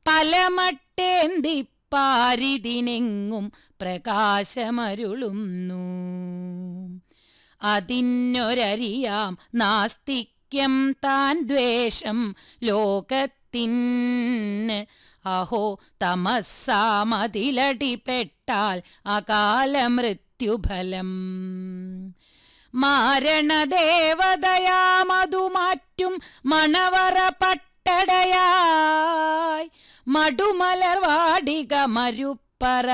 പലമട്ടേന്തി പാരിതിനെങ്ങും പ്രകാശമരുളുന്നു അതിനൊരറിയാം നാസ്തിക്യം താൻ ദ്വേഷം ലോകത്തിന് അഹോ തമസ്സാമതിലടിപ്പെട്ടാൽ അകാല മൃത്യുഫലം മാരണദേവതയാമതു മാറ്റും മണവറ പട്ടടയായി മടുമലർവാടിക മരുപ്പറ